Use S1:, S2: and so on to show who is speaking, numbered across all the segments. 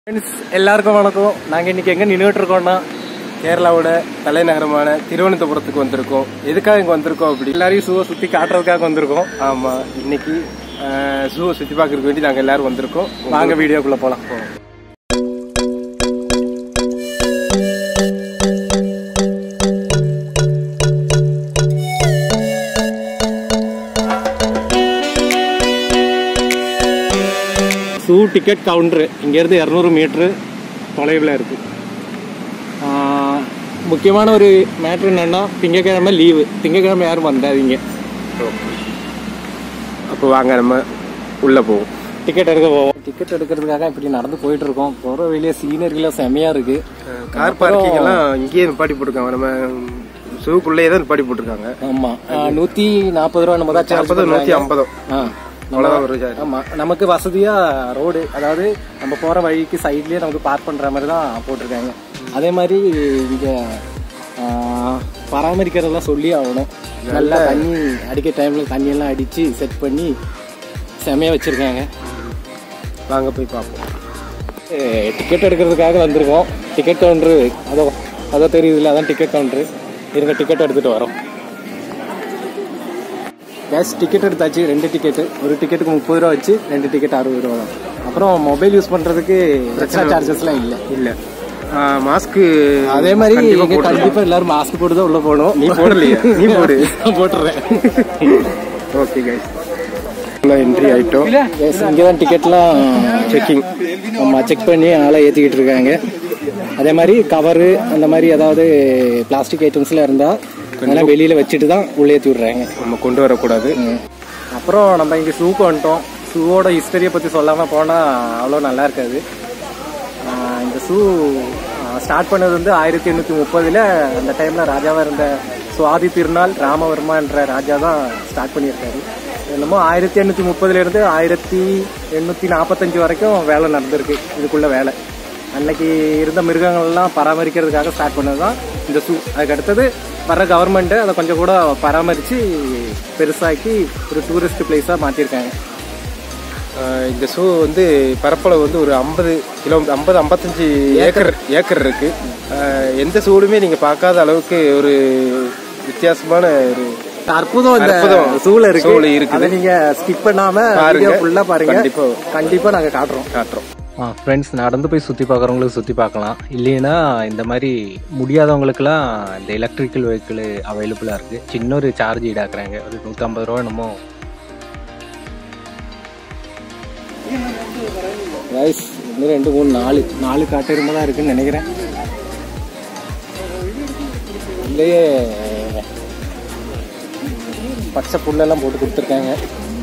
S1: Friends எல்லாருக்கும் வணக்கம் நாங்கள் இன்னைக்கு எங்கே நின்றுட்டு இருக்கோம்னா கேரளாவோட தலைநகரமான திருவனந்தபுரத்துக்கு வந்திருக்கோம் எதுக்காக இங்கே வந்திருக்கோம் அப்படி எல்லாரையும் ஷூவை சுற்றி காட்டுறதுக்காக வந்திருக்கோம் ஆமாம் இன்னைக்கு ஷூவை சுற்றி பார்க்கறதுக்கு வேண்டி நாங்கள் எல்லாரும் வந்திருக்கோம் வாங்க வீடியோக்குள்ளே போகலாம் ஷூ டிக்கெட் கவுண்டரு இங்கேருந்து இரநூறு மீட்ரு தொலைவில் இருக்கு ஆஹ், முக்கியமான ஒரு மேட்ரு என்னன்னா திங்கக்கிழமை லீவு திங்கக்கிழமை யாரும் வந்தாதீங்க
S2: அப்போ வாங்க நம்ம உள்ள போவோம்
S1: டிக்கெட் எடுக்க போவோம் டிக்கெட் எடுக்கிறதுக்காக இப்படி நடந்து போயிட்டு இருக்கோம் போகிற வெளியே சீனரிலாம் செமையா இருக்கு
S2: கார் பார்க்கிங் எல்லாம் இங்கேயே நிப்பாட்டி போட்டிருக்காங்க நம்ம ஷூக்குள்ளேயே தான் நிப்பாட்டி போட்டிருக்காங்க
S1: ஆமா ஆஹ், நூத்தி நாற்பது ரூபா நம்ம தான் சார்ஜ்
S2: ஐம்பதோ நூத்தி ஐம்பதோ
S1: ஆ
S2: அவ்வளோதான் ஒரு charge.
S1: ஆமா நமக்கு வசதியா ரோடு அதாவது நம்ம போற வழிக்கு சைட்லயே நமக்கு பார்க் பண்ற மாதிரி தான் போட்டிருக்காங்க அதே மாதிரி இங்க ஆ, பராமரிக்கிறதெல்லாம் சொல்லி ஆகணும் நல்லா தண்ணி அடிக்க டைம்ல தண்ணி எல்லாம் அடிச்சு செட் பண்ணி செமையா வச்சிருக்காங்க
S2: வாங்க போய் பார்ப்போம்
S1: டிக்கெட் எடுக்கிறதுக்காக வந்திருக்கோம் டிக்கெட் கவுண்டரு அதோ அதோ தெரியுதுல்ல அதான் டிக்கெட் கவுண்டரு இருங்க டிக்கெட் எடுத்துட்டு வரோம் கேஷ் டிக்கெட் எடுத்தாச்சு ரெண்டு டிக்கெட்டு ஒரு டிக்கெட்டுக்கு முப்பது ரூபா வச்சு ரெண்டு டிக்கெட் அறுபது ரூபா தான் அப்புறம் மொபைல் யூஸ் பண்றதுக்கு எக்ஸ்ட்ரா சார்ஜஸ்லாம் இல்லை
S2: இல்ல மாஸ்க்கு
S1: அதே மாதிரி இங்க கண்டிப்பா எல்லாரும் மாஸ்க் போட்டு தான் உள்ள போகணும்
S2: நீ போடலையா நீ போடு
S1: நான் போட்டுறேன்
S2: ஓகே கைஸ் என்ட்ரி ஆயிட்டோம்
S1: கேஸ் இங்கே தான் டிக்கெட்லாம்
S2: செக்கிங்
S1: ஆமாம் செக் பண்ணி ஆளை ஏற்றிக்கிட்டு இருக்காங்க அதே மாதிரி கவரு அந்த மாதிரி ஏதாவது பிளாஸ்டிக் ஐட்டம்ஸ்லாம் இருந்தால் அதெல்லாம் வெளியில் வச்சுட்டு தான் உள்ளே ஏற்றி விட்றாங்க
S2: நம்ம கொண்டு வரக்கூடாது
S1: அப்புறம் நம்ம இங்கே ஷூக்கு வந்துட்டோம் ஷூவோட ஹிஸ்டரியை பற்றி சொல்லாமல் போனால் அவ்வளோ நல்லா இருக்காது ஆஹ் இந்த ஷூ ஸ்டார்ட் பண்ணது வந்து ஆயிரத்தி எண்ணூற்றி முப்பதில் அந்த டைமில் ராஜாவாக இருந்த சுவாதி திருநாள் ராமவர்மா என்ற ராஜா தான் ஸ்டார்ட் பண்ணியிருக்காரு என்னமோ ஆயிரத்தி எண்ணூற்றி முப்பதுலேருந்து ஆயிரத்தி எண்ணூற்றி நாற்பத்தஞ்சு வரைக்கும் வேலை நடந்திருக்கு இதுக்குள்ள வேலை அன்னைக்கு இருந்த மிருகங்கள்லாம் பராமரிக்கிறதுக்காக ஸ்டார்ட் பண்ணது தான் இந்த ஷூ அதுக்கு அடுத்தது வர கவர்மெண்ட்டு அதை கொஞ்சம் கூட பராமரித்து பெருசாக்கி ஒரு டூரிஸ்ட் பிளேஸாக மாற்றிருக்காங்க
S2: ஆஹ் இந்த ஷூ வந்து பரப்பளவு வந்து ஒரு ஐம்பது கிலோ ஐம்பது ஐம்பத்தஞ்சு ஏக்கர் ஏக்கர் இருக்கு ஆஹ் எந்த ஷூலுமே நீங்க பார்க்காத அளவுக்கு ஒரு வித்தியாசமான ஒரு
S1: அற்புதம் இந்த
S2: அற்புதம்.
S1: சூழல் இருக்கு
S2: சூழல் இருக்குது.
S1: அதை நீங்க ஸ்கிப் பண்ணாம
S2: பாருங்க.
S1: வீடியோ ஃபுல்லா பாருங்க
S2: கண்டிப்பா.
S1: கண்டிப்பா நாங்க காட்டுறோம்
S2: காட்டுறோம்
S1: ஃப்ரெண்ட்ஸ் நடந்து போய் சுற்றி பார்க்குறவங்களுக்கு சுற்றி பார்க்கலாம் இல்லைன்னா இந்த மாதிரி முடியாதவங்களுக்குலாம் இந்த எலக்ட்ரிக்கல் வெஹிக்கிள் அவைலபிளாக இருக்குது சின்ன ஒரு சார்ஜ் ஈடாக்குறாங்க ஒரு நூற்றம்பது ரூபா என்னமோ ரைஸ் இன்னும் ரெண்டு மூணு நாலு நாலு காட்டெருமை தான் இருக்குன்னு நினைக்கிறேன் இல்லையே பச்சை புல்லெல்லாம் போட்டு கொடுத்துருக்காங்க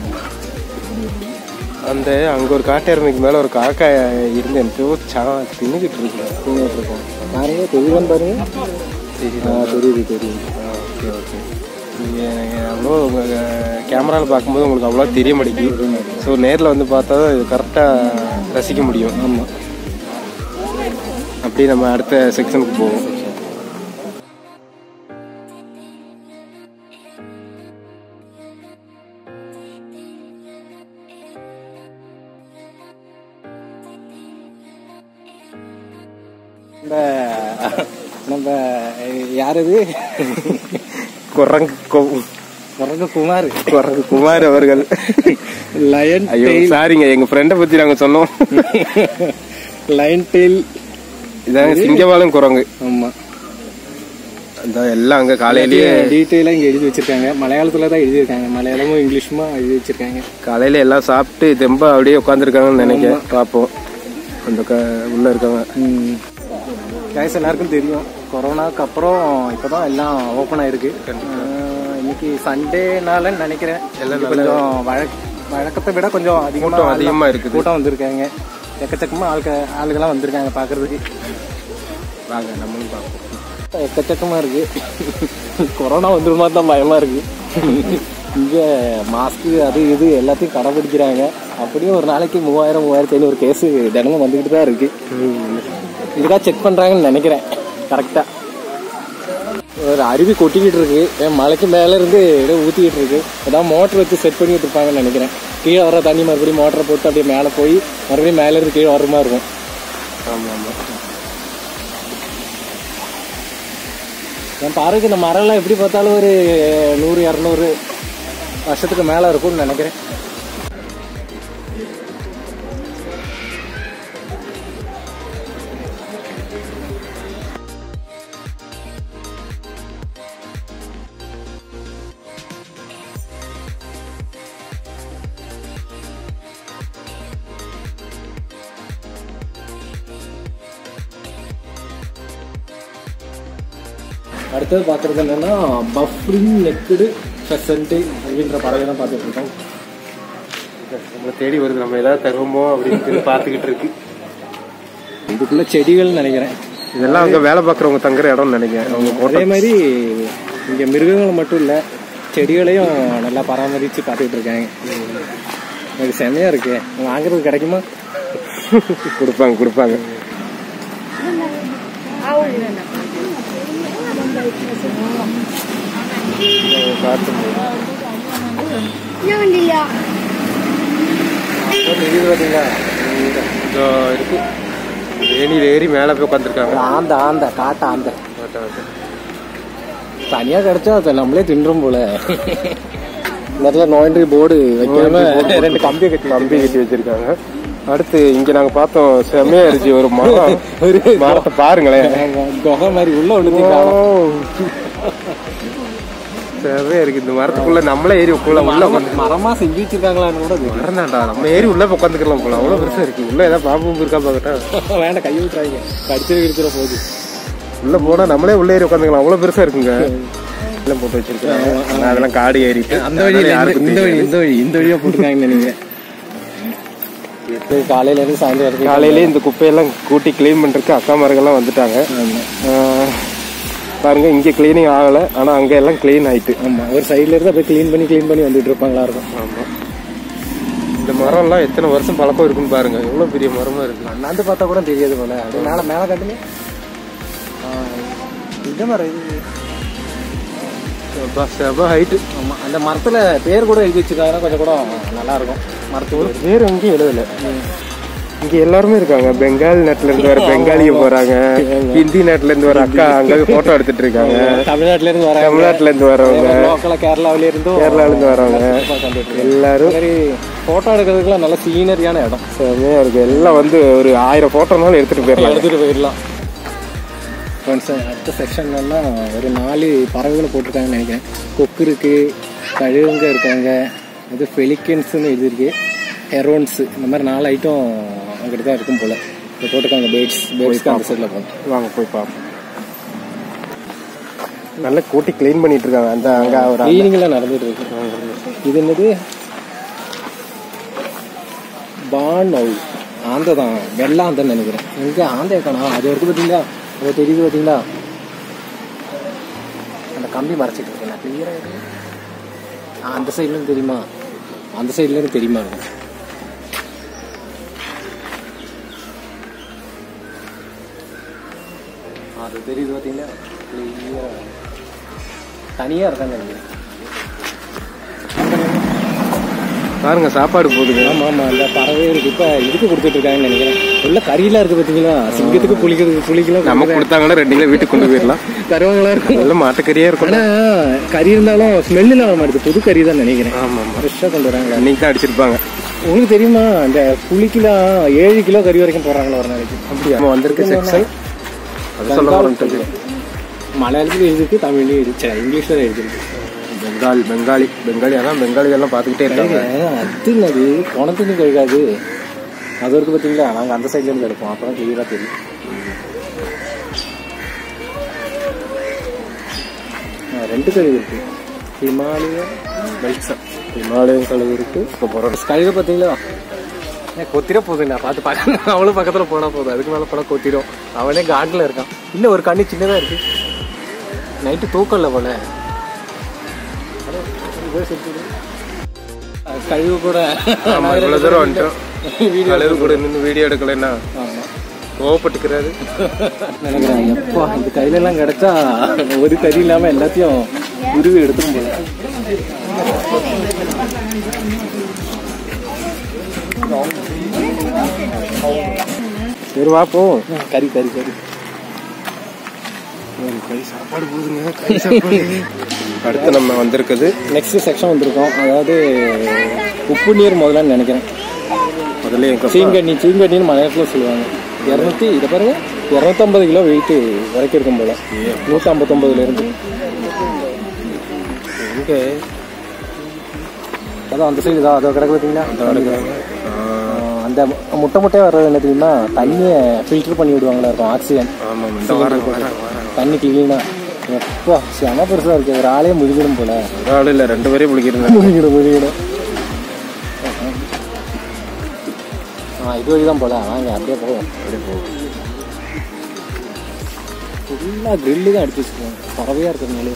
S2: அந்த அங்க ஒரு காட்டெருமைக்கு மேல ஒரு காக்கா இருந்து எனக்கு சா தின்னுகிட்டு இருக்கு
S1: தூங்கிட்டு இருக்கோம் பாருங்க தெரியுதான்னு பாருங்க
S2: தெரியுதா
S1: ஆ, தெரியுது தெரியுது
S2: ஓகே ஓகே நீங்கள் அவ்வளோ உங்கள் கேமராவில் பார்க்கும்போது உங்களுக்கு அவ்வளோ தெரிய மாட்டேங்குது ஸோ நேரில் வந்து பார்த்தா தான் இது கரெக்டாக ரசிக்க முடியும்
S1: ஆமாம்
S2: அப்படியே நம்ம அடுத்த செக்ஷனுக்கு போவோம்
S1: இந்த நம்ம யார் இது
S2: குரங்கு கொ-
S1: குரங்கு குமார்
S2: குரங்கு குமார் அவர்கள்
S1: லயன்
S2: ஐயோ சாரிங்க எங்கள் ஃப்ரெண்டை பற்றி நாங்கள் சொன்னோம்
S1: லயன் டெயில்
S2: இதாங்க சிங்கவாலம் குரங்கு
S1: ஆமாம்
S2: அந்த எல்லாம் அங்கே காலையிலேயே
S1: டீட்டெயிலாக இங்கே எழுதி வச்சிருக்காங்க மலையாளத்தில் தான் எழுதியிருக்காங்க மலையாளமும் இங்கிலீஷுமா எழுதி வச்சிருக்காங்க
S2: காலையில எல்லாம் சாப்பிட்டு தெம்பா அப்படியே உட்காந்துருக்காங்கன்னு நினைக்கிறேன் பார்ப்போம் அந்த க உள்ள இருக்காங்க
S1: கைஸ் எல்லாருக்கும் தெரியும் கொரோனாக்கு அப்புறம் இப்போ தான் எல்லாம் ஓப்பன் ஆயிருக்கு ஆஹ் இன்னைக்கு சண்டேனால நினைக்கிறேன் எல்லாம் கொஞ்சம் வழக் வழக்கத்தை விட கொஞ்சம் அதிகமாக
S2: கூட்டம் அதிகமா இருக்குது
S1: கூட்டம் வந்திருக்காங்க எக்கச்சக்கமாக ஆளுக்க ஆளுகெல்லாம் வந்திருக்காங்க பார்க்கறதுக்கு
S2: வாங்க நம்மளும் பார்ப்போம்
S1: எக்கச்சக்கமாக இருக்கு கொரோனா வந்துருமா தான் பயமாக இருக்கு இங்கே மாஸ்க்கு அது இது எல்லாத்தையும் கடைபிடிக்கிறாங்க அப்படியும் ஒரு நாளைக்கு மூவாயிரம் மூவாயிரத்தி ஐநூறு கேஸு தினமும் வந்துக்கிட்டு தான் இருக்கு இதுக்காக செக் பண்ணுறாங்கன்னு நினைக்கிறேன் கரெக்டாக ஒரு அருவி கொட்டிக்கிட்டு இருக்கு என் மலைக்கு மேலே இருந்து ஏதோ ஊற்றிக்கிட்டு இருக்கு ஏதாவது மோட்டர் வச்சு செட் பண்ணி வச்சிருப்பாங்கன்னு நினைக்கிறேன் கீழே வர தண்ணி மறுபடியும் மோட்டரை போட்டு அப்படியே மேலே போய் மறுபடியும் மேலே இருந்து கீழே வர மாதிரி இருக்கும்
S2: ஆமா ஆமா
S1: என் பார்வைக்கு இந்த மரம்லாம் எப்படி பார்த்தாலும் ஒரு நூறு இரநூறு வருஷத்துக்கு மேலே இருக்கும்னு நினைக்கிறேன் அடுத்தது பார்க்குறது என்னன்னா பஃப்ரிங் நெக்குடு ஃபெசன்ட்டு அப்படின்ற பறவை தான் பார்த்துட்டு இருக்கோம்
S2: நம்மளை தேடி வருது நம்ம ஏதாவது தருவோமோ அப்படின்னு சொல்லி பார்த்துக்கிட்டு இருக்கு
S1: இதுக்குள்ள செடிகள்னு நினைக்கிறேன்
S2: இதெல்லாம் அங்க வேலை பார்க்குறவங்க தங்குற இடம்னு நினைக்கிறேன் அவங்க
S1: அதே மாதிரி இங்கே மிருகங்கள் மட்டும் இல்லை செடிகளையும் நல்லா பராமரித்து பார்த்துக்கிட்டு இருக்காங்க எனக்கு செமையாக இருக்கு வாங்குறது கிடைக்குமா
S2: கொடுப்பாங்க கொடுப்பாங்க காட்டு
S1: இது பார்த்தீங்களா
S2: இதோ இருக்கு ஏணியில் ஏறி மேலே போய் உட்காந்துருக்காங்க
S1: ஆந்த ஆந்த காட்ட ஆந்த தனியாக கிடைச்சா அதை நம்மளே தின்றும் போல இந்த இடத்துல நோயின்றி போர்டு வைக்காம ரெண்டு கம்பி கட்டி
S2: கம்பி கட்டி வச்சிருக்காங்க அடுத்து இங்க நாங்க பார்த்தோம் செம்மையா இருந்துச்சு ஒரு மரம்
S1: ஒரு
S2: மரத்தை பாருங்களேன்
S1: குகை மாதிரி உள்ள விழுந்துட்டாங்க
S2: செம்மையா இருக்கு இந்த மரத்துக்குள்ள நம்மளே ஏறி உள்ள உள்ள உட்காந்து
S1: மரமா செஞ்சு வச்சிருக்காங்களான்னு கூட தெரியல.
S2: மறந்தாண்டா நம்ம ஏறி உள்ள உட்காந்துக்கலாம் போல அவ்வளவு பெருசா இருக்கு உள்ள ஏதாவது பாம்பு இருக்கா பாக்கட்டா
S1: வேண்டாம் கை விட்டுறாங்க கடிச்சிரு கிடிச்சிட போகுது
S2: உள்ள போனா நம்மளே உள்ள ஏறி உட்காந்துக்கலாம் அவ்வளவு பெருசா இருக்குங்க எல்லாம் போட்டு வச்சிருக்காங்க நான் அதெல்லாம் காடு ஏறிட்டு
S1: அந்த வழி இல்ல, இந்த-
S2: யாருக்கும்
S1: இந்த வழி இந்த வழி இந்த வழியா போட்டுருக்காங்கன்னு நினைக்கிறேன் காலையில இருந்து சாயந்தரம் வரைக்கும்
S2: காலையிலேயே இந்த குப்பையெல்லாம் கூட்டி க்ளீன் பண்றதுக்கு அக்கா மார்கள்லாம் வந்துட்டாங்க
S1: ஆமா.
S2: ஆஹ், பாருங்க இங்க கிளீனிங் ஆகல ஆனா அங்க எல்லாம் க்ளீன் ஆயிட்டு
S1: ஆமா ஒரு சைடுல இருந்து அப்படியே க்ளீன் பண்ணி க்ளீன் பண்ணி வந்துட்டு இருப்பாங்களா இருக்கும்
S2: ஆமா இந்த மரம்லாம் எத்தனை வருஷம் பழக்கம் இருக்குன்னு பாருங்க எவ்வளவு பெரிய மரமா இருக்கு
S1: அண்ணாந்து பார்த்தா கூட தெரியாது போல அப்படியே மேல மேல காட்டுங்க ஆ, இந்த மரம் இது
S2: அப்பா, செம ஹைட்டு
S1: ஆமா அந்த மரத்துல பேர் கூட எழுதி வச்சிருக்காங்கன்னா கொஞ்சம் கூட நல்லா இருக்கும் மரத்துக்கு
S2: வேற எங்கேயும் எழுதல இங்க எல்லாருமே இருக்காங்க பெங்கால் நாட்டுல இருந்து வர பெங்காலிய போறாங்க ஹிந்தி நாட்டுல இருந்து வர அக்கா அங்க போட்டோ எடுத்துட்டு இருக்காங்க
S1: தமிழ்நாட்டுல இருந்து வர
S2: தமிழ்நாட்டுல இருந்து வரவங்க
S1: லோக்கலா கேரளாவில இருந்தும்
S2: கேரளால இருந்து வரவங்க எல்லாரும்
S1: மாதிரி போட்டோ எடுக்கிறதுக்குலாம் நல்ல சீனரியான இடம்
S2: செமையா இருக்கு எல்லாம் வந்து ஒரு ஆயிரம் போட்டோனாலும் எடுத்துட்டு போயிடலாம்
S1: எடுத்துட்டு போயிடலாம் ஃப்ரெண்ட்ஸ் அடுத்த செக்ஷன்லாம் ஒரு நாலு பறவைகளை போட்டிருக்காங்கன்னு நினைக்கிறேன் கொக்கு இருக்கு கழுகுங்க இருக்காங்க இது ஃபெலிக்கன்ஸ்னு இது இருக்கு ஹெரோன்ஸ் இந்த மாதிரி நாலு ஐட்டம் அங்கிட்ட தான் இருக்கும் போல இப்போ போட்டிருக்காங்க பேர்ட்ஸ் பேர்ட்ஸ்க்கு அந்த சைடில் போகணும்
S2: வாங்க போய் பார்ப்போம் நல்லா கூட்டி க்ளீன் பண்ணிட்டு இருக்காங்க அந்த அங்க ஒரு
S1: கிளீனிங்லாம் நடந்துட்டு இருக்கு இது என்னது பான் அவு ஆந்தை தான் வெள்ளை ஆந்தைன்னு நினைக்கிறேன் எங்க ஆந்தை காணா அது இருக்கு பார்த்தீங்களா அது தெரியுது பார்த்தீங்களா அந்த கம்பி மறைச்சிட்டு இருக்கேன் நான் கிளியரா இருக்கு ஆ, அந்த சைட்ல இருந்து தெரியுமா அந்த சைட்ல இருந்து தெரியுமா இருக்கும் அது தெரியுது பார்த்தீங்களா கிளியரா தனியா இருக்காங்க நினைக்கிறேன்
S2: பாருங்க சாப்பாடு போகுதுங்க
S1: ஆமா ஆமா அந்த பறவை இருக்கு இப்ப இதுக்கு கொடுத்துட்டு இருக்காங்கன்னு நினைக்கிறேன் உள்ள கறியெல்லாம் இருக்கு பாத்தீங்களா சிங்கத்துக்கு புளிக்கிறதுக்கு புளிக்கலாம்
S2: நமக்கு கொடுத்தாங்கன்னா ரெண்டு கிலோ வீட்டுக்கு கொண்டு போயிடலாம்
S1: கருவங்களா இருக்கும்
S2: நல்ல மாட்டுக்கறியா இருக்கும்
S1: ஆனா கறி இருந்தாலும் ஸ்மெல்ல வர மாட்டேது புது கறி தான் நினைக்கிறேன்
S2: ஆமா ஆமா
S1: ஃப்ரெஷ்ஷா கொண்டு வராங்க
S2: இன்னைக்கு தான் அடிச்சிருப்பாங்க
S1: உங்களுக்கு தெரியுமா இந்த புளிக்கெல்லாம் ஏழு கிலோ கறி வரைக்கும் போடுறாங்களா ஒரு நாளைக்கு
S2: அப்படியா நம்ம வந்திருக்க செக்ஷன் அது சொல்ல போறேன்
S1: மலையாளத்துல எழுதிருக்கு தமிழ்லயும் இருக்கு இங்கிலீஷ்ல எழுதிருக்கு
S2: பெங்கால் பெங்காலி பெங்காலி அதான் பெங்காலி எல்லாம் பார்த்துக்கிட்டே இருக்காங்க
S1: அது என்னது குணத்துக்கு கழுகாது அது வரைக்கும் பார்த்தீங்களா நாங்கள் அந்த சைட்ல இருந்து எடுப்போம் அப்பதான் கிளியரா தெரியும் ஆ, ரெண்டு கழுகு இருக்கு ஹிமாலய பெல்ட்ஸா
S2: ஹிமாலயம் கழுகு இருக்கு இப்போ போறோம்
S1: கழுகு பார்த்தீங்களா ஏன் கொத்திர போதுண்ணா பார்த்து பார்க்க அவளும் பக்கத்தில் போனால் போதும் அதுக்கு மேலே போனால் கொத்திரும் அவனே காட்டில் இருக்கான் இல்லை ஒரு கண்ணு சின்னதாக இருக்கு நைட்டு தூக்கம் இல்லை போல அட, இதோ செத்துது. அது கழுகு கூட
S2: ஆமா இவ்வளவு தூரம் வந்துட்டோம்
S1: வீடியோ
S2: கழுகு கூட நின்று வீடியோ எடுக்கலைன்னா
S1: ஆமா
S2: கோவப்பட்டுக்கிறாரு
S1: நினைக்கிறேன் எப்பா இது கையில எல்லாம் கிடைச்சா ஒரு கறி இல்லாம எல்லாத்தையும் உருவி எடுத்துரும் போல
S2: சரி வா போவோம்
S1: கறி கறி கறி
S2: கை சாப்பாடு போதுங்க கை சாப்பாடு அடுத்து நம்ம வந்திருக்குது
S1: நெக்ஸ்ட் செக்ஷன் வந்திருக்கோம் அதாவது உப்பு நீர் முதலான்னு நினைக்கிறேன்
S2: முதல்ல எங்க
S1: சீங்கண்ணி சீங்கண்ணின்னு மலையாளத்தில் சொல்லுவாங்க இரநூத்தி இதை பாருங்க இரநூத்தம்பது கிலோ வெயிட் வரைக்கும் இருக்கும் போல நூற்றி ஐம்பத்தொம்பதுல இருந்து
S2: எங்க
S1: அதான் அந்த சைடு தான் அதை கிடக்கு பார்த்தீங்களா
S2: அடுக்கிறாங்க
S1: ஆஹ் அந்த மு- முட்டை முட்டையாக வர்றது என்ன தெரியுமா தண்ணியை ஃபில்டர் பண்ணி விடுவாங்களா இருக்கும் ஆக்சிஜன்
S2: ஆமா இந்த வாரம் வாரம் வாரம்
S1: தண்ணி கிளீனா எப்பா செம பெருசா இருக்கு ஒரு ஆளே முழுகிடும் போல
S2: ஒரு ஆள் இல்ல ரெண்டு பேரையும் முழிக்கிறாங்க
S1: முழுகிடும் முழுகிடும் ஆ இது வழி தான் போல வாங்க அப்படியே போவோம்
S2: அப்படியே போகும்
S1: ஃபுல்லாக கிரில்லு தான் அடிச்சு வச்சுருக்காங்க பறவையாக இருக்கிறதுனால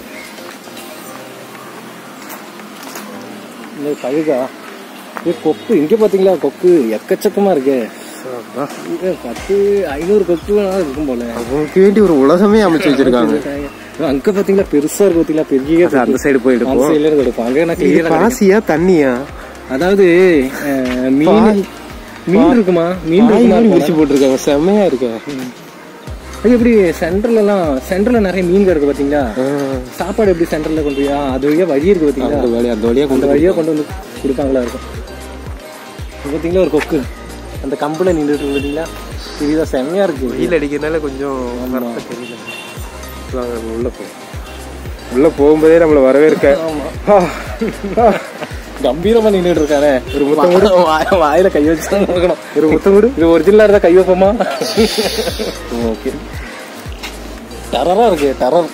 S1: இந்த கழுகா இது கொக்கு இங்கே பார்த்தீங்களா கொக்கு எக்கச்சக்கமாக இருக்கு
S2: அப்பா.
S1: இது பத்து ஐநூறு கொக்கு வேணாலும் இருக்கும் போல
S2: அவங்களுக்கு வேண்டி ஒரு உலகமே அமைச்சு வச்சிருக்காங்க
S1: அங்க பாத்தீங்களா பெருசா இருக்கு பாத்தீங்களா பெரிய
S2: அது அந்த சைடு போய்
S1: அந்த
S2: எடுப்போம்
S1: சைடுல இருந்து எடுப்போம் அங்க நான்
S2: இது
S1: கிளியரா
S2: பாசியா தண்ணியா
S1: அதாவது அஹ், மீன் மீன் இருக்குமா மீன்
S2: பாய்
S1: இருக்குமா
S2: மாதிரி விரிச்சு போட்டிருக்காங்க செம்மையா இருக்கு
S1: அது எப்படி சென்டர்ல எல்லாம் சென்டர்ல நிறைய மீன் இருக்கு பாத்தீங்களா சாப்பாடு எப்படி சென்டர்ல கொண்டு போய் ஆ, அது வழியா வழி இருக்கு பாத்தீங்களா
S2: அந்த வழியா அந்த வழியா
S1: அந்த
S2: கொண்டு
S1: வழியா கொண்டு வந்து கொடுப்பாங்களா இருக்கும் இது பாத்தீங்களா ஒரு கொக்கு அந்த கம்புல நின்றுட்டு இருக்கு பாத்தீங்களா இதுதான் செம்மையா இருக்கு
S2: வெயில் அடிக்கிறதுனால கொஞ்சம் கரெக்டா தெரியல வாங்க, உள்ள போ உள்ள போகும்போதே நம்மள வரவேற்க ஆ, ஆ.
S1: கம்பீரமா நின்றுட்டு இருக்கானே ஒரு முத்தம் கூட வாயில கை வச்சு தான் இருக்கணும்
S2: ஒரு முத்தம் கொடு
S1: இது ஒரிஜினலா இருந்தா கை வைப்போமா ஓகே டரரா இருக்கு டரர்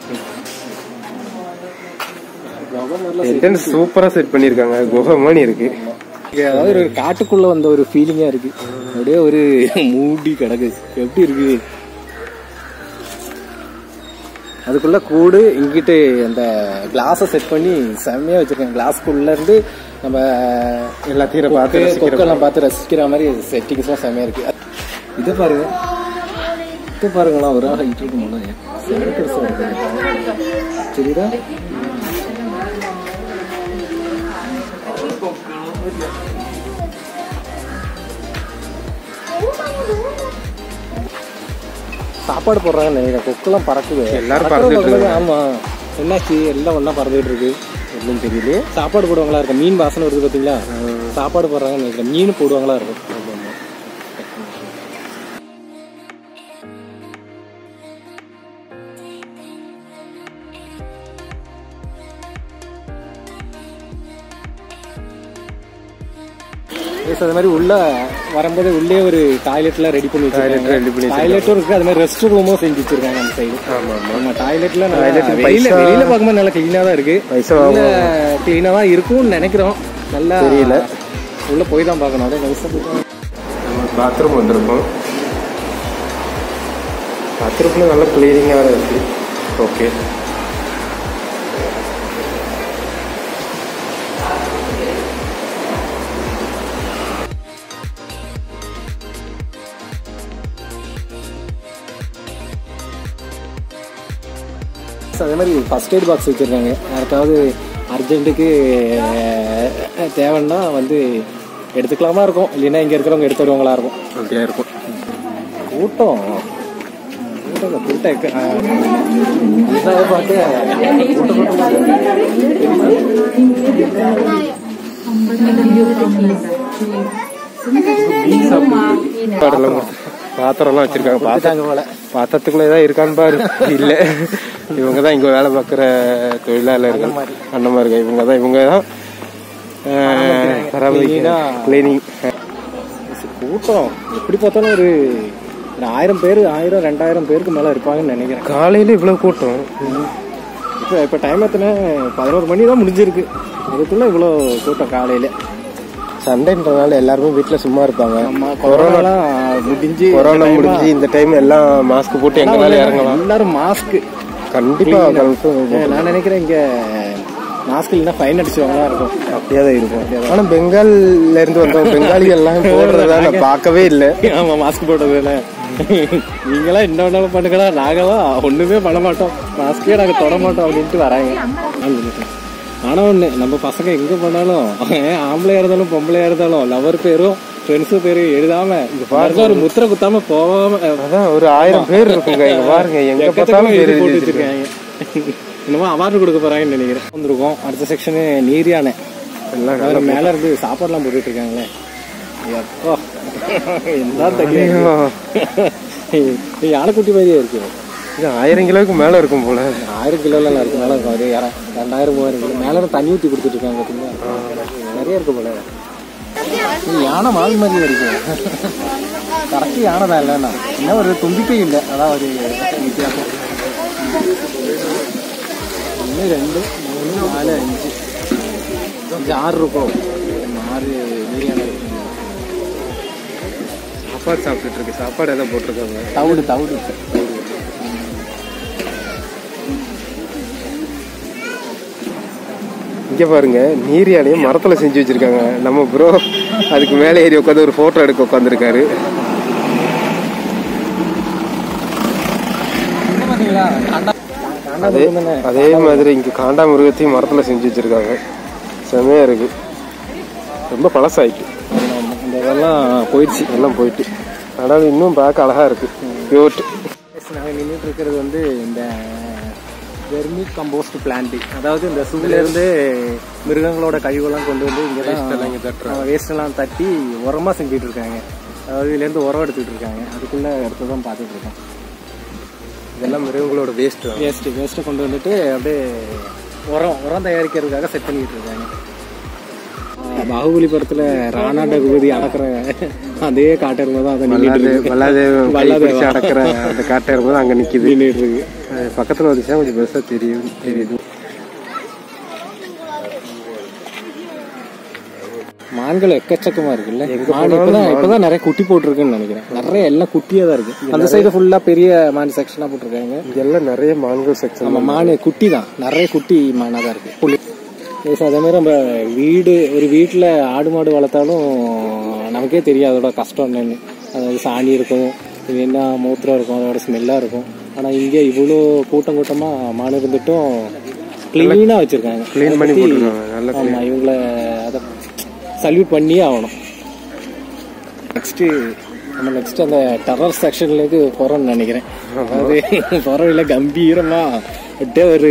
S2: என்ட்ரன்ஸ் சூப்பரா செட் பண்ணிருக்காங்க குகை மாதிரி இருக்கு
S1: அதாவது ஒரு காட்டுக்குள்ள வந்த ஒரு ஃபீலிங்கா இருக்கு அப்படியே ஒரு மூடி கிடக்கு எப்படி இருக்கு அதுக்குள்ள கூடு இங்கிட்டு அந்த கிளாஸை செட் பண்ணி செம்மையா வச்சிருக்காங்க கிளாஸ்க்குள்ள இருந்து நம்ம
S2: எல்லாத்தையும் பார்த்து
S1: கொக்கு-
S2: ரசிக்கிற
S1: கொக்கெல்லாம் பார்த்து ரசிக்கிற மாதிரி செட்டிங்ஸ்லாம் செம்மையா இருக்கு இதை பாருங்க இதை பாருங்களா ஒரு ஆள் ஹைட் இருக்கும் போல செம்ம பெருசா இருக்கு சரிதா சாப்பாடு போடுறாங்கன்னு நினைக்கிறேன் கொக்கெல்லாம் பறக்குது
S2: எல்லாரும்
S1: பறக்குற
S2: பறந்துட்டு
S1: பக்கத்துல- ஆமா என்னாச்சு எல்லாம் ஒண்ணா பறந்துட்டு இருக்கு
S2: ஒன்றும் தெரியலையே
S1: சாப்பாடு போடுவாங்களா இருக்கும் மீன் வாசனை வருது பாத்தீங்களா சாப்பாடு போடுறாங்கன்னு நினைக்கிறேன் மீன் போடுவாங்களா இருக்கும் Yes, அது மாதிரி உள்ள வரும்போது உள்ளே ஒரு டாய்லெட்லாம் ரெடி பண்ணி
S2: Toilet ready பண்ணி
S1: டாய்லெட்டும் இருக்கு அது மாதிரி ரெஸ்ட் ரூமும் செஞ்சு வச்சிருக்காங்க அந்த சைடு
S2: ஆமா ஆமா
S1: ஆமா டாய்லெட்ல
S2: Toilet
S1: வெளியில
S2: பைசா-
S1: வெளியில பார்க்கும்போது நல்லா கிளீனா தான் இருக்கு
S2: பைசா
S1: உள்ள கிளீனா தான் இருக்கும்னு நினைக்கிறோம் நல்லா
S2: தெரியல.
S1: உள்ள போய் தான் பார்க்கணும் அப்படியே நைஸா போய்
S2: பாத்ரூம் வந்திருக்கோம் பாத்ரூம்ல நல்ல கிளீனிங்காக இருக்கு ஓகே
S1: அதே மாதிரி ஃபர்ஸ்ட் எய்ட் பாக்ஸ் வச்சிருக்காங்க யாருக்காவது அர்ஜென்ட்டுக்கு அஹ், தேவைன்னா வந்து எடுத்துக்கலாமா இருக்கும் இல்லைன்னா இங்க இருக்கிறவங்க எடுத்து வருவாங்களா இருக்கும்
S2: அப்படியா இருக்கும்
S1: கூட்டம் கூட்டம் கூட்டம் எக்க- அஹ், இதை பார்த்து கூட்டம் கூட்டமா இருக்கு.
S2: பாடலாம் பாத்திரம்லாம் வச்சிருக்காங்க பாத்திரம்
S1: கொடுத்துட்டாங்க போல
S2: பாத்திரத்துக்குள்ள ஏதாவது இருக்கான்னு பாரு இல்ல இவங்க தான் இங்க வேலை பார்க்குற தொழிலாளர்கள் அண்ணமாருங்க இவங்க தான் இவங்க தான் கிளீனிங்
S1: கூட்டம் எப்படி பார்த்தாலும் ஒரு ஒரு ஆயிரம் பேர் ஆயிரம் ரெண்டாயிரம் பேருக்கு மேல இருப்பாங்கன்னு நினைக்கிறேன்
S2: காலையில இவ்வளவு கூட்டம்
S1: இப்போ இப்போ டைம் எத்தனை பதினோரு மணி தான் முடிஞ்சிருக்கு அதுக்குள்ள இவ்வளோ கூட்டம் காலையில
S2: சண்டைன்றதுனால எல்லாருமே வீட்டுல சும்மா இருப்பாங்க
S1: ஆமா கொரோனாலாம் முடிஞ்சு
S2: கொரோனா முடிஞ்சு இந்த டைம் எல்லாம் மாஸ்க் போட்டு எங்கனாலும் இறங்கலாம்
S1: எல்லாரும் மாஸ்க்
S2: கண்டிப்பா confirm.
S1: நான் நினைக்கிறேன் இங்க மாஸ்க் இல்லைன்னா ஃபைன் அடிச்சுவாங்களா இருக்கும்
S2: அப்படியே தான் இருக்கும் ஆனா பெங்கால்ல இருந்து வந்தவங்க பெங்காலிகள் எல்லாம் போடுறதா நான் பார்க்கவே இல்லை
S1: ஆமா மாஸ்க் போட்டதுல நீங்களாம் என்ன வேணாலும் பண்ணுங்களா நாங்களாம் ஒண்ணுமே பண்ண மாட்டோம் மாஸ்கே நாங்க தொட மாட்டோம் அப்படின்ட்டு வராங்க ஆனா ஒண்ணு நம்ம பசங்க எங்க போனாலும் ஆம்பளையா இருந்தாலும் பொம்பளையா இருந்தாலும் லவர் பேரும் ஃப்ரெண்ட்ஸு பேர் எழுதாம பாருங்க ஒரு முத்திரை குத்தாம போகாம
S2: அதான் ஒரு ஆயிரம் பேர் இருக்குங்க இங்க பாருங்க எங்க பார்த்தாலும் பேர் எழுதி
S1: போட்டு
S2: வச்சிருக்காங்க.
S1: வச்சிருக்காங்க இன்னமும் அவார்டு கொடுக்க போறாங்கன்னு நினைக்கிறேன் வந்திருக்கோம் அடுத்த செக்ஷனு நீர் யானை
S2: எல்லாம்
S1: வேற மேல இருந்து சாப்பாடுலாம் போட்டுட்டு இருக்காங்களே எப்பா என்ன தண்ணி யானைக்குட்டி மாதிரியே இருக்கு
S2: இது ஆயிரம் கிலோவுக்கு மேல இருக்கும் போல
S1: ஆயிரம் கிலோலாம் இருக்கு மேல இருக்கும் அது யாரா ரெண்டாயிரம் மூவாயிரம் கிலோ மேல இருந்து தண்ணி ஊற்றி கொடுத்துட்டு இருக்காங்க பார்த்தீங்களா நிறைய இருக்கு போல இது யானை மால் மாதிரி இருக்கு கரெக்ட் யானை தான் இல்லைண்ணா என்ன ஒரு தும்பிக்கை இல்லை அதான் ஒரு வித்தியாசம் ஒன்று ரெண்டு மூணு நாலு அஞ்சு அஞ்சு ஆறு இருக்கும் ஆறு நீர் யானை இருக்கு
S2: சாப்பாடு சாப்பிட்டுட்டு இருக்கு சாப்பாடு எதாவது போட்டிருக்காங்க
S1: தவிடு தவிடு
S2: இங்க பாருங்க நீர் யானையை மரத்துல செஞ்சு வச்சிருக்காங்க நம்ம ப்ரோ அதுக்கு மேலே ஏறி உட்காந்து ஒரு போட்டோ எடுக்க உட்காந்துருக்காரு
S1: பார்த்தீங்களா காண்டா
S2: அதே அதே மாதிரி இங்க காண்டாமிருகத்தையும் மரத்துல செஞ்சு வச்சிருக்காங்க செமையா இருக்கு ரொம்ப பழசாயிட்டு
S1: இந்த இதெல்லாம் போயிடுச்சு
S2: எல்லாம் போயிட்டு ஆனால் இன்னும் பார்க்க அழகா இருக்கு பியூட்
S1: நாங்கள் நின்றுட்டு இருக்கிறது வந்து இந்த வெர்மி கம்போஸ்ட் பிளான்ட் அதாவது இந்த சூழ்ல இருந்து மிருகங்களோட கழிவுலாம் கொண்டு வந்து இங்கே தான் வேஸ்ட் எல்லாம் தட்டி உரமா செஞ்சுட்டு இருக்காங்க அதாவது இதுலேருந்து உரம் எடுத்துட்டு இருக்காங்க அதுக்குள்ள எடுத்து தான் பார்த்துட்டு இருக்கோம்
S2: இதெல்லாம் மிருகங்களோட வேஸ்ட்
S1: வேஸ்ட் வேஸ்ட்டை கொண்டு வந்துட்டு அப்படியே உரம் உரம் தயாரிக்கிறதுக்காக செட் பண்ணிட்டு இருக்காங்க ஆஹ் பாகுபலி படத்துல ராணா டகுபதி அடக்குற அதே காட்டெருமை தான் அதை நின்றுட்டு இருக்கு
S2: வல்லாதேவன் கை
S1: வல்லாதேவன்.
S2: பிடிச்சு அடக்கிற அந்த காட்டை இருக்கும்போது அங்க நிக்குது
S1: நின்றுட்டு இருக்கு
S2: அது பக்கத்துல வந்துச்சுன்னா கொஞ்சம் பெருசா தெரியும் தெரியுது
S1: மான்கள் எக்கச்சக்கமா இருக்குல்ல மான் இப்பதான் இப்பதான் நிறைய குட்டி போட்டிருக்குன்னு நினைக்கிறேன் நிறைய எல்லாம் குட்டியா தான் இருக்கு அந்த சைடு ஃபுல்லா பெரிய மான் செக்ஷனா போட்டிருக்காங்க
S2: இங்கெல்லாம் நிறைய மான்கள் செக்ஷன்
S1: நம்ம மான் குட்டி தான் நிறைய குட்டி மானா தான் இருக்கு புலி Yes, அதே மாதிரி நம்ம வீடு ஒரு வீட்டில் ஆடு மாடு வளர்த்தாலும் நமக்கே தெரியும் அதோட கஷ்டம் என்னன்னு அதாவது சாணி இருக்கும் இது என்ன மூத்திரம் இருக்கும் அதோட ஸ்மெல்லாக இருக்கும் ஆனால் இங்கே இவ்வளோ கூட்டம் கூட்டமாக மான் இருந்துட்டும் க்ளீனாக வச்சுருக்காங்க
S2: க்ளீன் பண்ணி போட்டுருக்காங்க நல்ல
S1: ஆமாம் இவங்கள அதை சல்யூட் பண்ணியே ஆகணும் நெக்ஸ்ட்டு நம்ம நெக்ஸ்ட் அந்த டெரர் செக்ஷன்லேருந்து போகிறோம்னு நினைக்கிறேன் அதாவது போகிறவில்ல கம்பீரமா அப்படியே ஒரு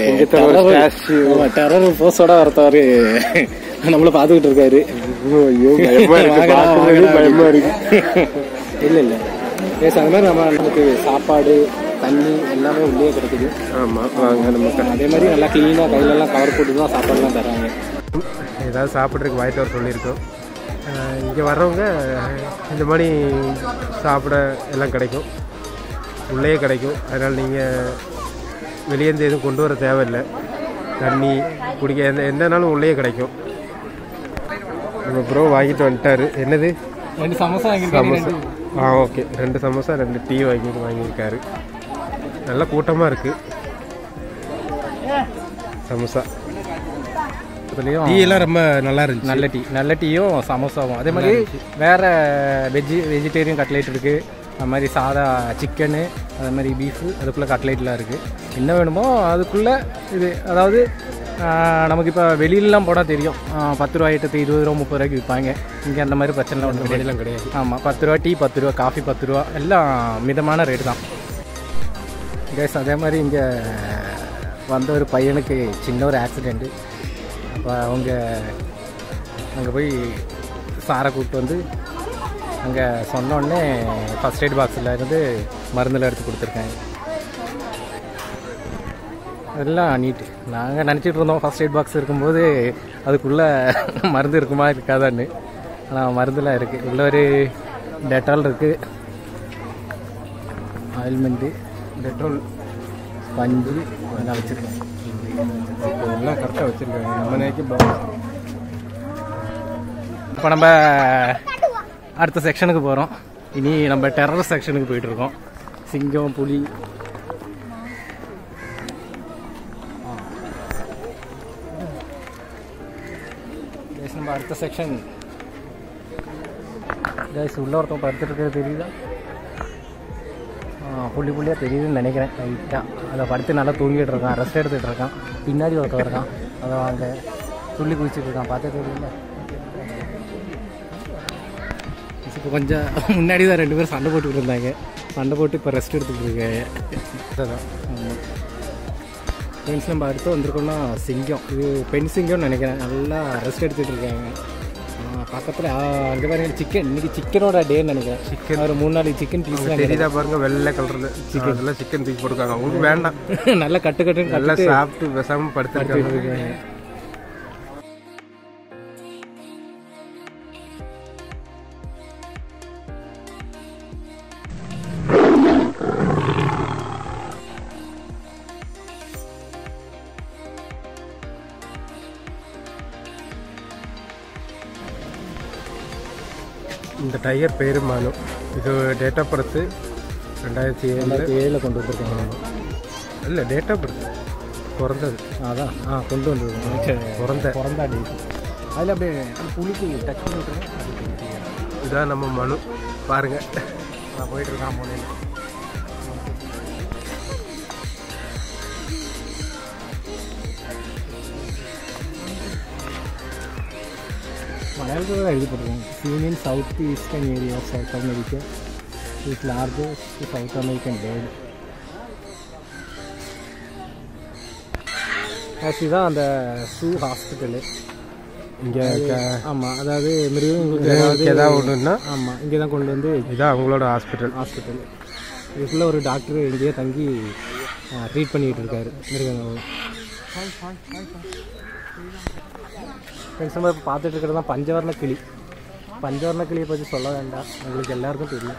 S1: டெரர் போஸோட ஒருத்தவர் நம்மள பார்த்துக்கிட்டு இருக்காரு
S2: ஐயோ பயமா இருக்கு
S1: வாங்கடா,
S2: பார்க்கவே
S1: வாங்கடா
S2: பயமா இருக்கு
S1: இல்லை இல்லை ஏஸ் அது மாதிரி நம்ம நமக்கு சாப்பாடு தண்ணி எல்லாமே உள்ளே கிடைக்குது
S2: ஆமா வாங்க நம்ம க-
S1: அதே மாதிரி நல்லா க்ளீனாக கையிலெல்லாம் கவர் போட்டு தான் சாப்பாடுலாம் தராங்க
S2: ஏதாவது சாப்பிட்றதுக்கு வாய்ட்டு வர சொல்லியிருக்கோம் இங்கே வர்றவங்க இந்த மாதிரி சாப்பிட எல்லாம் கிடைக்கும் உள்ளேயே கிடைக்கும் அதனால் நீங்கள் வெளியேந்து எதுவும் கொண்டு வர தேவையில்லை தண்ணி குடிக்க எந்த எந்தனாலும் உள்ளேயே கிடைக்கும் நம்ம ப்ரோ வாங்கிட்டு வந்துட்டாரு என்னது
S1: ரெண்டு சமோசா
S2: சமோசா ஆ ஓகே ரெண்டு சமோசா ரெண்டு டீ வாங்கி வாங்கியிருக்காரு நல்ல கூட்டமாக இருக்குது சமோசா
S1: அதுலேயும்
S2: டீ எல்லாம் ரொம்ப நல்லா இருந்துச்சு
S1: நல்ல டீ நல்ல டீயும் சமோசாவும் அதே மாதிரி வேற வெஜ்ஜி வெஜிடேரியன் கட்லைட் இருக்கு அது மாதிரி சாதா சிக்கனு அது மாதிரி பீஃபு அதுக்குள்ளே கட்லைட்லாம் இருக்குது என்ன வேணுமோ அதுக்குள்ளே இது அதாவது ஆஹ், நமக்கு இப்போ வெளியிலலாம் போனால் தெரியும் ஆஹ், பத்து ரூபா ஐட்டத்து இருபது ரூபா முப்பது ரூபாய்க்கு விற்பாங்க இங்கே அந்த மாதிரி பிரச்சனைலாம் ஒன்றும் கிடையாது
S2: கிடையாது
S1: ஆமாம் பத்து ரூபா டீ பத்து ரூபா காஃபி பத்து ரூபா எல்லாம் மிதமான ரேட்டு தான் கேஸ் அதே மாதிரி இங்கே வந்த ஒரு பையனுக்கு சின்ன ஒரு ஆக்சிடெண்ட்டு அப்போ அவங்க அங்கே போய் சாரை கூப்பிட்டு வந்து அங்கே சொன்னோடனே ஃபஸ்ட் எய்ட் பாக்ஸில் இருந்து மருந்தில் எடுத்து கொடுத்துருக்காங்க அதெல்லாம் நீட்டு நாங்கள் நினச்சிட்டு இருந்தோம் ஃபஸ்ட் எய்ட் பாக்ஸ் இருக்கும்போது அதுக்குள்ளே மருந்து இருக்குமா இருக்காதான்னு ஆனால் மருந்துலாம் இருக்குது உள்ள ஒரு டெட்டால் இருக்குது ஆயில்மெண்ட்டு
S2: டெட்ரோல்
S1: பஞ்சு அதெல்லாம் வச்சுருக்கேன்
S2: எல்லாம் கரெக்டாக வச்சுருக்காங்க நம்ம நேக்கு
S1: இப்போ நம்ம அடுத்த செக்ஷனுக்கு போகிறோம் இனி நம்ம டெரர் செக்ஷனுக்கு போயிட்டு இருக்கோம் சிங்கம் புலி Guys, நம்ம அடுத்த செக்ஷன் கைஸ் உள்ள ஒருத்தன் படுத்துட்டு இருக்கிறது தெரியுதா ஆ, புள்ளி புள்ளியாக தெரியுதுன்னு நினைக்கிறேன் லைட்டாக அதை படுத்து நல்லா தூங்கிட்டு இருக்கான் ரெஸ்ட் எடுத்துகிட்டு இருக்கான் பின்னாடி ஒருத்தன் இருக்கான் அதை வாங்க துள்ளி குதிச்சுட்டு இருக்கான் பார்த்தா தெரியல இப்போ கொஞ்சம் முன்னாடி தான் ரெண்டு பேரும் சண்டை போட்டுக்கிட்டு இருந்தாங்க சண்டை போட்டு இப்போ ரெஸ்ட் எடுத்துக்கிட்டு இருக்காங்க
S2: அதுதான்
S1: ஆமாம் ஃப்ரெண்ட்ஸ் நம்ம அடுத்து வந்திருக்கோம்னா சிங்கம் இது பெண் சிங்கம்னு நினைக்கிறேன் நல்லா ரெஸ்ட் எடுத்துகிட்டு இருக்காங்க பக்கத்தில் அங்கே பாருங்க சிக்கன் இன்னைக்கு சிக்கனோட டேன்னு நினைக்கிறேன் சிக்கன் ஒரு மூணு நாளைக்கு சிக்கன் பீஸ்
S2: தெரியுதா பாருங்க வெள்ளை கலர்ல அதெல்லாம் சிக்கன் தூக்கி போட்டுருக்காங்க உங்களுக்கு வேண்டாம்
S1: நல்லா கட்டு கட்டுன்னு
S2: நல்லா
S1: கட்டு
S2: சாப்பிட்டு பேசாம படுத்துருக்காங்க
S1: இருக்காங்க
S2: இந்த டைகர் பேரு மானு இது டேட் ஆஃப் பர்த் ரெண்டாயிரத்தி ஏழு
S1: ரெண்டாயிரத்தி ஏழில் கொண்டு வந்திருக்காங்க
S2: இல்லை டேட் ஆஃப் பர்த் பிறந்தது
S1: அதான் ஆ கொண்டு வந்திருக்கோம்
S2: பிறந்த
S1: பிறந்தா டேட் அதில் அப்படியே அந்த புளிக்கு டச் பண்ணி விட்டுருங்க அது தெரியும்.
S2: இதான் நம்ம மனு பாருங்க
S1: நான் போயிட்டு இருக்கான் போனேன் மலையாளத்தில் தான் எழுதி போட்டிருக்காங்க seen in south eastern area of South America it largest South American bird இதுதான் அந்த சூ ஹாஸ்பிட்டலு
S2: இங்கே
S1: ஆமாம் அதாவது மிருகங்களுக்கு ஏதாவது
S2: ஏதாவது ஒன்றுன்னா
S1: ஆமாம் இங்கே தான் கொண்டு வந்து
S2: இதான் அவங்களோட ஹாஸ்பிட்டல்
S1: ஹாஸ்பிட்டல் இதுக்குள்ளே ஒரு டாக்டர் இங்கேயே தங்கி ட்ரீட் பண்ணிக்கிட்டு இருக்காரு மிருகங்கள் ஃப்ரெண்ட்ஸ் நம்ம இப்போ பார்த்துட்டு இருக்கிறது தான் பஞ்சவர்ண கிளி பஞ்சவர்ண கிளியை பற்றி சொல்ல வேண்டாம் உங்களுக்கு எல்லாருக்கும் தெரியும்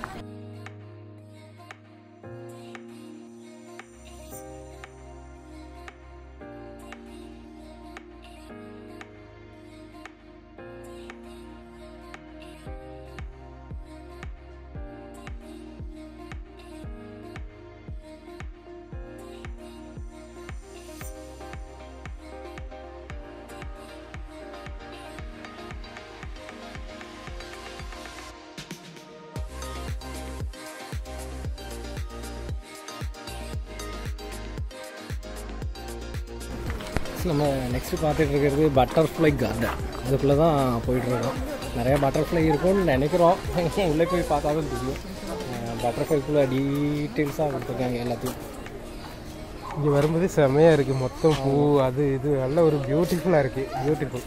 S1: நம்ம நெக்ஸ்ட் பார்த்துட்டு இருக்கிறது பட்டர்ஃப்ளை கார்டன் அதுக்குள்ளே தான் போயிட்டுருக்கோம் நிறைய பட்டர்ஃப்ளை இருக்கும்னு நினைக்கிறோம் உள்ளே போய் பார்த்தா தான் தெரியும் பட்டர்ஃப்ளைக்குள்ளே டீட்டெயில்ஸாக கொடுத்துருக்காங்க எல்லாத்தையும்
S2: இங்கே வரும்போது செமையாக இருக்குது மொத்தம் பூ அது இது நல்ல ஒரு பியூட்டிஃபுல்லாக இருக்குது பியூட்டிஃபுல்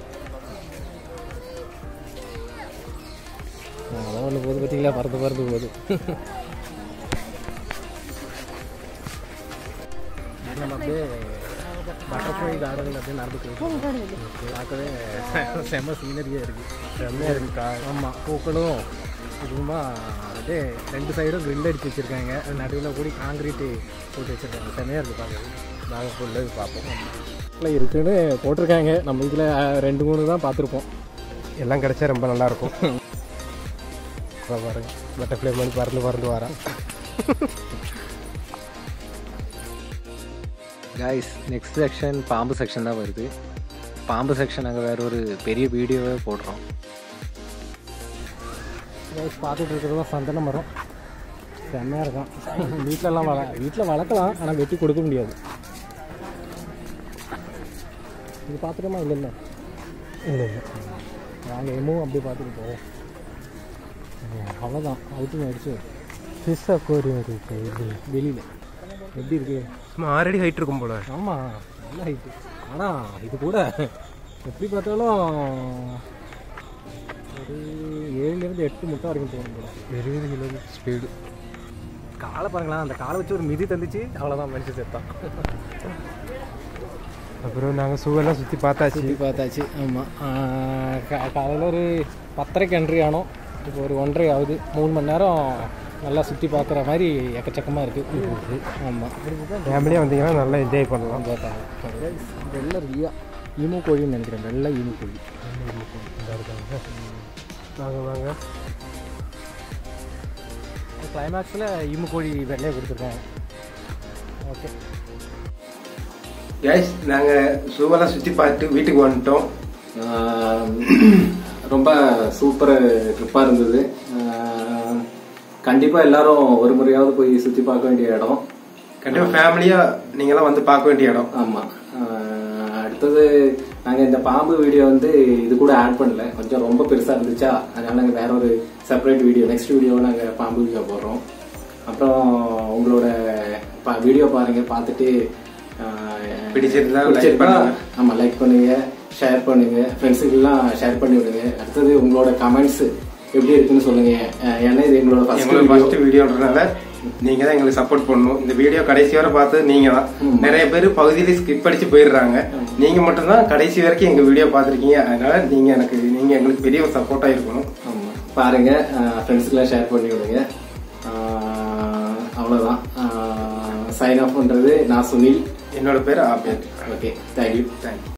S1: அதான் ஒன்று போகுது பார்த்தீங்களா பறந்து பறந்து போகுது நம்ம அப்படியே பட்டர்ஃப்ளை கார்டனில் அப்படியே நடந்து போயிட்டு பார்க்கவே செம்ம சீனரியாக இருக்குது
S2: செம்மையாக இருக்குக்கா
S1: ஆமாம் பூக்களும் இதுவுமா அப்படியே ரெண்டு சைடும் grill அடிச்சு வச்சுருக்காங்க நடுவில் கூடி காங்கிரீட்டு போட்டு வச்சுருக்காங்க செம்மையாக இருக்குது பார்க்குறது
S2: நாங்கள் ஃபுல்லாக பார்ப்போம்
S1: இல்லை இருக்குன்னு போட்டிருக்காங்க நம்ம இதில் ரெண்டு மூணு தான் பார்த்துருப்போம்
S2: எல்லாம் கிடைச்சா ரொம்ப நல்லாயிருக்கும் இப்போ பாருங்க பட்டர்ஃப்ளை மாதிரி பறந்து பறந்து வரேன்
S1: காய்ஸ் நெக்ஸ்ட் செக்ஷன் பாம்பு செக்ஷன் தான் வருது பாம்பு செக்ஷன் நாங்கள் வேற ஒரு பெரிய வீடியோவே போடுறோம் காய்ஸ் பார்த்துட்டு இருக்கிறது தான் சந்தன மரம் செம்மையாக இருக்கும் வீட்டிலலாம் வள வீட்டில் வளர்க்கலாம் ஆனால் வெட்டி கொடுக்க முடியாது இது பார்த்துட்டோமா இல்லை இல்லை
S2: இல்லை இல்லை
S1: நாங்கள் எம்மும் அப்படியே பார்த்துட்டு போவோம் அவ்வளோதான் அவுட்டிங் ஆயிடுச்சு
S2: ஃபிஷ் அக்வாரியம் இருக்கு இது
S1: வெளியில் எப்படி இருக்கு
S2: சும்மா ஆல்ரெடி ஹைட் இருக்கும் போல
S1: ஆமாம் நல்ல ஹைட்டு ஆனால் இது கூட எப்படி பார்த்தாலும் ஒரு ஏழுலேருந்து எட்டு முட்டை வரைக்கும் தோணும் போல
S2: இருபது கிலோமீட்டர் ஸ்பீடு
S1: காலை பாருங்களேன் அந்த காலை வச்சு ஒரு மிதி தந்துச்சு அவ்வளோதான் மனுஷன் செத்தான்
S2: அப்புறம் நாங்கள் சூவெல்லாம் சுற்றி பார்த்தாச்சு
S1: சுற்றி பார்த்தாச்சு ஆமாம் காலையில் ஒரு பத்தரைக்கு என்ட்ரி ஆனோம் இப்போ ஒரு ஒன்றரை ஆகுது மூணு மணி நேரம் நல்லா சுற்றி பார்க்குற மாதிரி எக்கச்சக்கமாக இருக்குது ஆமாம்
S2: ஃபேமிலியாக வந்தீங்கன்னா நல்லா என்ஜாய் பண்ணலாம்
S1: வெள்ளை ரியா ஈமு கோழின்னு நினைக்கிறேன் வெள்ளை ஈமு கோழி
S2: வாங்க வாங்க
S1: கிளைமேக்ஸில் ஈமு கோழி வெள்ளையை கொடுத்துருக்காங்க ஓகே
S2: கேஸ் நாங்கள் சூவெல்லாம் சுற்றி பார்த்துட்டு வீட்டுக்கு வந்துட்டோம்
S1: ரொம்ப சூப்பர் ட்ரிப்பாக இருந்தது கண்டிப்பாக எல்லாரும் ஒரு முறையாவது போய் சுற்றி பார்க்க வேண்டிய இடம்
S2: கண்டிப்பாக ஃபேமிலியாக நீங்களாம் வந்து பார்க்க வேண்டிய இடம்
S1: ஆமாம் அடுத்தது நாங்கள் இந்த பாம்பு வீடியோ வந்து இது கூட ஆட் பண்ணல கொஞ்சம் ரொம்ப பெருசாக இருந்துச்சா அதனால நாங்கள் வேற ஒரு செப்பரேட் வீடியோ நெக்ஸ்ட் வீடியோ நாங்கள் பாம்பு வீடியோ போடுறோம் அப்புறம் உங்களோட பா- வீடியோ பாருங்க பார்த்துட்டு ஆஹ்,
S2: பிடிச்சிருந்தா like
S1: பிடிச்சிருந்தா
S2: பண்ணுங்க.
S1: ஆமா லைக் பண்ணுங்க ஷேர் பண்ணுங்க ஃப்ரெண்ட்ஸுக்கெல்லாம் ஷேர் பண்ணி விடுங்க அடுத்தது உங்களோட கமெண்ட்ஸ் எப்படி இருக்குன்னு சொல்லுங்க அஹ் ஏன்னா இது எங்களோட ஃபர்ஸ்ட்
S2: எங்களோட ஃபர்ஸ்ட் வீடியோன்றனால நீங்க தான் எங்களுக்கு சப்போர்ட் பண்ணணும் இந்த வீடியோ கடைசி வரை பார்த்தது நீங்க தான் நிறைய பேர் பகுதியில ஸ்கிப் அடிச்சு போயிடுறாங்க நீங்க மட்டும்தான் கடைசி வரைக்கும் எங்க வீடியோ பார்த்திருக்கீங்க அதனால நீங்க எனக்கு நீங்க எங்களுக்கு பெரிய ஒரு சப்போர்ட்டா இருக்கணும்
S1: ஆமா பாருங்க ஃப்ரெண்ட்ஸுக்கெல்லாம் ஷேர் பண்ணி விடுங்க அஹ் அவ்வளவுதான் சைன் ஆஃப் பண்றது நான் சுனில்
S2: என்னோட பேர் ஆபேத்
S1: ஓகே தேங்க்யூ
S2: தேங்க்யூ